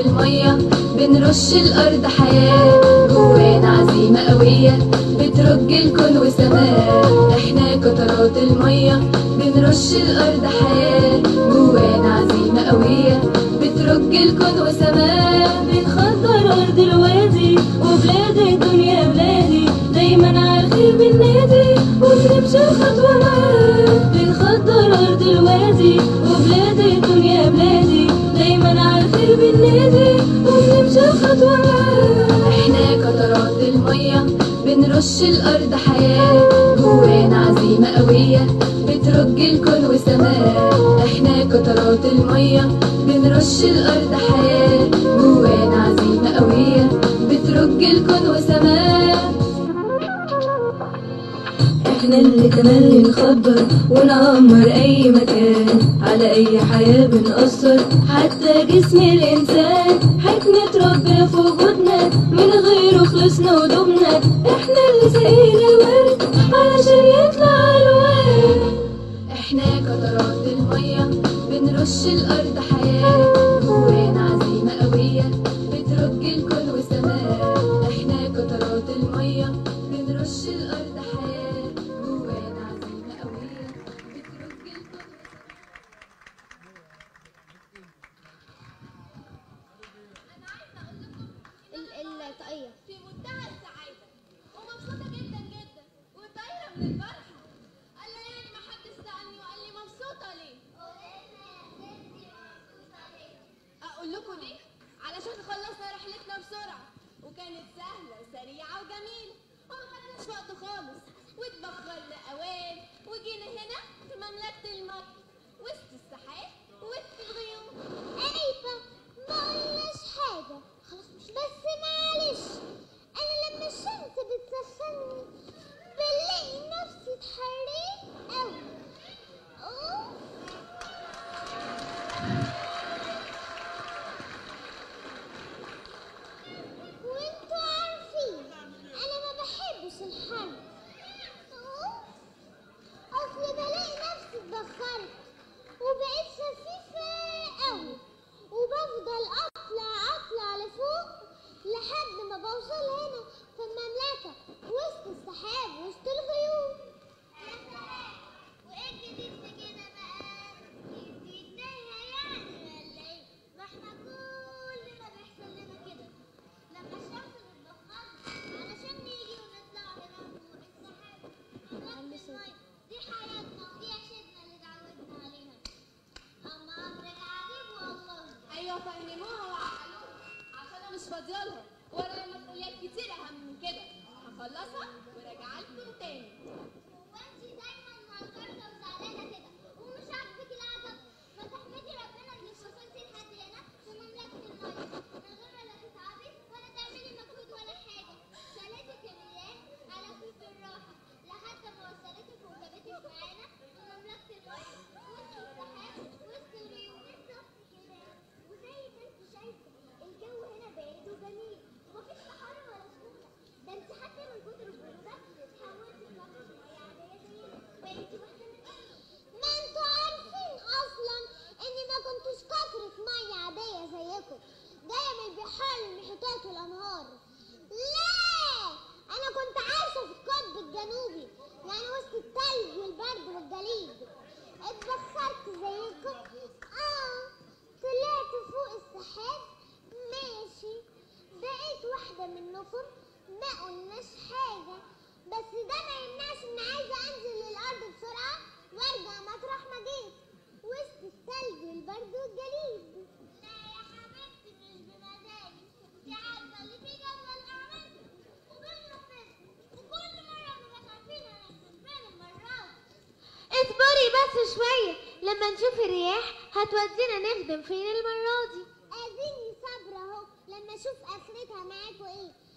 المية بنرش الأرض حياة جوانا عزيمة قوية بترج الكون وسماء احنا قطرات المية بنرش الأرض حياة جوانا عزيمة قوية بترج الكون وسماء بنخضر أرض الوادي وبلاد الدنيا بلادي دايما على الخير بننادي وبنمشي الخطوة معاه بنخضر أرض الوادي وبلاد الدنيا بلادي دايما على الخير بننادي وبنمشي الخطوة معاه احنا قطرات المية بنرش الأرض حياة جوانا عزيمة قوية بترج الكون وسماء احنا قطرات المية بنرش الأرض حياة جوانا عزيمة قوية بترج الكون وسماء احنا اللي تملي نخضر ونعمر اي مكان على اي حياة بنأثر حتى جسم الانسان حكمة ربنا في وجودنا من غيره خلصنا ودوبنا احنا اللي سقينا الورد علشان يطلع الوان احنا قطرات المية بنرش الأرض حياة جوانا عزيمة قوية بترج الكون وسماء احنا قطرات المية بنرش الأرض حياة جوانا عزيمة قوية بترج الكون ال- الطاقية في منتهى السعادة ومبسوطة جدا جدا وطايرة من الفرحة قال لي يعني ما حدش سألني وقال لي مبسوطة ليه؟ أقول لكم ليه؟ علشان خلصنا رحلتنا بسرعة وكانت سهلة وسريعة وجميلة وما خدناش وقت خالص واتبخرنا أوان وجينا هنا في مملكة المطر وسط السحاب وسط الغيوم ايوه ما قلناش حاجة خلاص مش بس معلش انا لما الشمس بتسخني بلاقي نفسي اتحريت قوي أوه. وانتوا عارفين انا ما بحبش الحر أوه. اصل بلاقي نفسي اتبخرت وبقيت خفيفة قوي وبفضل اطلع اطلع لفوق لحد ما بوصل هنا في المملكة وسط السحاب وسط الغيوم وايه الجديد في كده بقى؟ جديدها يعني ولا ايه؟ ما احنا كلنا بيحصل لنا كده لما الشمس بتبخرنا علشان نيجي ونطلع هنا فوق السحاب مملكة المية دي حياتنا ودي عيشتنا اللي اتعودنا عليها اما امرك عجيب والله ايوه فهموها وعقلوها عشان انا مش فاضيالها ورايا مسؤوليات كتير اهم من كده هخلصها وراجعه لكم تاني هو انت دايما مهكرة وزعلانة كده ومش عاجبك العجب ما تحمدي ربنا انك وصلتي لحد هنا في مملكة المية من غير لا تتعبي ولا تعملي مجهود ولا حاجة شالتك الرياح على كيف الراحة لحد ما وصلتك وجابتك معانا في مملكة المية وسط السحاب وسط الغيوم بالظبط كده وزي ما انت شايفة الجو هنا بارد وجميل ومفيش صحاري ولا سهولة ده انت حتى من كتر البرودة اتحولتي لقطة مية عادية زينا بقيتي واحدة مننا ما انتوا عارفين اصلا اني ما كنتش قطرة مية عادية زيكم جاية من البحار المحيطات والانهار لا انا كنت عايشة في القطب الجنوبي يعني وسط التلج والبرد والجليد اتبخرت زيكم اه طلعت فوق السحاب ماشي بقيت واحدة منكم ما قلناش حاجة بس ده ما يمنعش ان عايزة انزل للارض بسرعة وارجع مطرح ما جيت وسط الثلج والبرد والجليد لا يا حبيبتي مش بمزاجي انت عارفة اللي في جدول اعمال وبننفذ وكل مرة بنبقى خايفين انا كسبان المرة دي اصبري بس شوية لما نشوف الرياح هتودينا نخدم فين المرة دي اديني صابرة اهو لما اشوف اخرتها معاكوا ايه